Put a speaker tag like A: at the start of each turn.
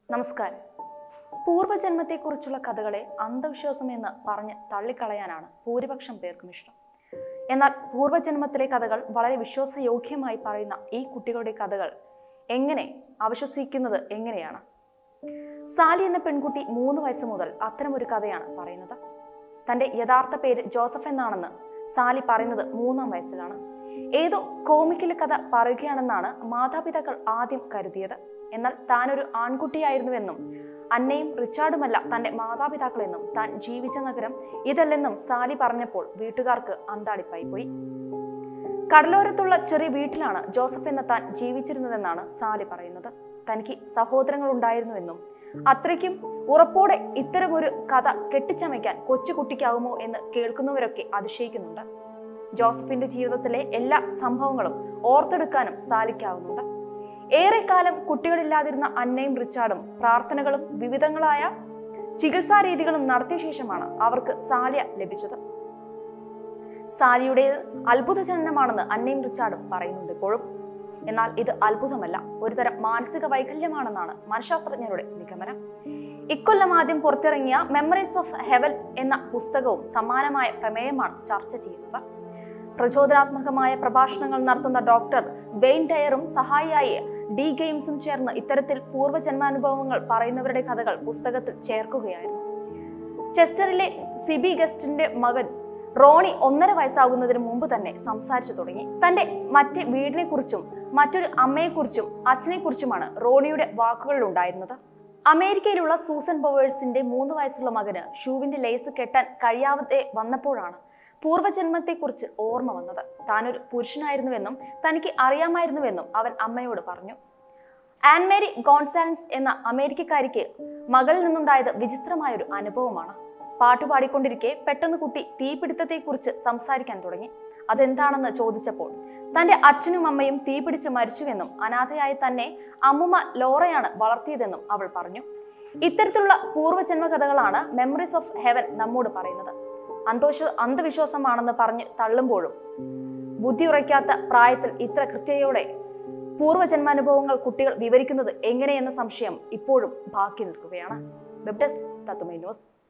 A: നമസ്കാരം പൂർവ്വജന്മത്തെക്കുറിച്ചുള്ള കഥകളെ അന്ധവിശ്വാസം എന്ന് പറഞ്ഞ് തള്ളിക്കളയാനാണ് ഭൂരിപക്ഷം പേർക്കും ഇഷ്ടം എന്നാൽ പൂർവ്വജന്മത്തിലെ കഥകൾ വളരെ വിശ്വാസയോഗ്യമായി പറയുന്ന ഈ കുട്ടികളുടെ കഥകൾ എങ്ങനെ അവിശ്വസിക്കുന്നത് എങ്ങനെയാണ് സാലി എന്ന പെൺകുട്ടി മൂന്ന് വയസ്സ് മുതൽ അത്തരമൊരു കഥയാണ് പറയുന്നത് തന്റെ യഥാർത്ഥ പേര് ജോസഫ് എന്നാണെന്ന് സാലി പറയുന്നത് മൂന്നാം വയസ്സിലാണ് ഏതോ കോമിക്കിലെ കഥ പറയുകയാണെന്നാണ് മാതാപിതാക്കൾ ആദ്യം കരുതിയത് എന്നാൽ താനൊരു ആൺകുട്ടിയായിരുന്നുവെന്നും അന്നയും റിച്ചാർഡുമല്ല തന്റെ മാതാപിതാക്കളെന്നും താൻ ജീവിച്ച നഗരം ഇതല്ലെന്നും സാലി പറഞ്ഞപ്പോൾ വീട്ടുകാർക്ക് അന്താളിപ്പായി പോയി കടലോരത്തുള്ള ചെറിയ വീട്ടിലാണ് ജോസഫ് എന്ന താൻ ജീവിച്ചിരുന്നതെന്നാണ് സാലി പറയുന്നത് തനിക്ക് സഹോദരങ്ങൾ ഉണ്ടായിരുന്നുവെന്നും അത്രയ്ക്കും ഉറപ്പോടെ ഇത്തരമൊരു കഥ കെട്ടിച്ചമയ്ക്കാൻ കൊച്ചുകുട്ടിക്കാവുമോ എന്ന് കേൾക്കുന്നവരൊക്കെ അതിശയിക്കുന്നുണ്ട് ജോസഫിന്റെ ജീവിതത്തിലെ എല്ലാ സംഭവങ്ങളും ഓർത്തെടുക്കാനും സാലിക്കാവുന്നുണ്ട് ഏറെക്കാലം കുട്ടികളില്ലാതിരുന്ന അന്നയും റിച്ചാർഡും പ്രാർത്ഥനകളും വിവിധങ്ങളായ ചികിത്സാ രീതികളും നടത്തിയ ശേഷമാണ് അവർക്ക് സാലിയ ലഭിച്ചത് സാലിയുടേത് അത്ഭുത ജനനമാണെന്ന് അന്നയും റിച്ചാർഡും പറയുന്നുണ്ട് ഇപ്പോഴും എന്നാൽ ഇത് അത്ഭുതമല്ല ഒരുതരം മാനസിക വൈകല്യമാണെന്നാണ് മനഃശാസ്ത്രജ്ഞരുടെ നിഗമനം ഇക്കൊല്ലം ആദ്യം പുറത്തിറങ്ങിയ മെമ്മറീസ് ഓഫ് ഹെവൻ എന്ന പുസ്തകവും സമാനമായ പ്രമേയമാണ് ചർച്ച ചെയ്യുന്നത് പ്രചോദനാത്മകമായ പ്രഭാഷണങ്ങൾ നടത്തുന്ന ഡോക്ടർ വെയിൻ ഡയറും സഹായിയായി ഡി ഗെയിംസും ചേർന്ന് ഇത്തരത്തിൽ പൂർവ്വജന്മാനുഭവങ്ങൾ പറയുന്നവരുടെ കഥകൾ പുസ്തകത്തിൽ ചേർക്കുകയായിരുന്നു ചെസ്റ്ററിലെ സിബി ഗസ്റ്റിന്റെ മകൻ റോണി ഒന്നര വയസ്സാകുന്നതിന് മുമ്പ് തന്നെ സംസാരിച്ചു തുടങ്ങി തന്റെ മറ്റ് വീടിനെ കുറിച്ചും മറ്റൊരു അമ്മയെക്കുറിച്ചും അച്ഛനെക്കുറിച്ചുമാണ് റോണിയുടെ വാക്കുകളിൽ ഉണ്ടായിരുന്നത് അമേരിക്കയിലുള്ള സൂസൻ ബൊവേഴ്സിന്റെ മൂന്ന് വയസ്സുള്ള മകന് ഷൂവിന്റെ ലേസ് കെട്ടാൻ കഴിയാതെ വന്നപ്പോഴാണ് പൂർവ്വജന്മത്തെക്കുറിച്ച് ഓർമ്മ വന്നത് താനൊരു പുരുഷനായിരുന്നുവെന്നും തനിക്ക് അറിയാമായിരുന്നുവെന്നും അവൻ അമ്മയോട് പറഞ്ഞു ആൻമേരി ഗോൺസാലൻസ് എന്ന അമേരിക്കക്കാരിക്ക് മകളിൽ നിന്നുണ്ടായത് വിചിത്രമായൊരു അനുഭവമാണ് പാട്ടുപാടിക്കൊണ്ടിരിക്കെ പെട്ടെന്ന് കുട്ടി തീപിടുത്തത്തെക്കുറിച്ച് സംസാരിക്കാൻ തുടങ്ങി അതെന്താണെന്ന് ചോദിച്ചപ്പോൾ തന്റെ അച്ഛനും അമ്മയും തീപിടിച്ച് മരിച്ചുവെന്നും അനാഥയായ തന്നെ അമ്മുമ്മ ലോറയാണ് വളർത്തിയതെന്നും അവൾ പറഞ്ഞു ഇത്തരത്തിലുള്ള പൂർവ്വജന്മ കഥകളാണ് മെമ്മറീസ് ഓഫ് ഹെവൻ നമ്മോട് പറയുന്നത് അന്തോഷ അന്ധവിശ്വാസമാണെന്ന് പറഞ്ഞ് തള്ളുമ്പോഴും ബുദ്ധി ഉറയ്ക്കാത്ത പ്രായത്തിൽ ഇത്ര കൃത്യതയോടെ പൂർവ്വജന്മാനുഭവങ്ങൾ കുട്ടികൾ വിവരിക്കുന്നത് എങ്ങനെയെന്ന സംശയം ഇപ്പോഴും ബാക്കി നിൽക്കുകയാണ് വെബ് ഡെസ്ക് തത്തുമൈ ന്യൂസ്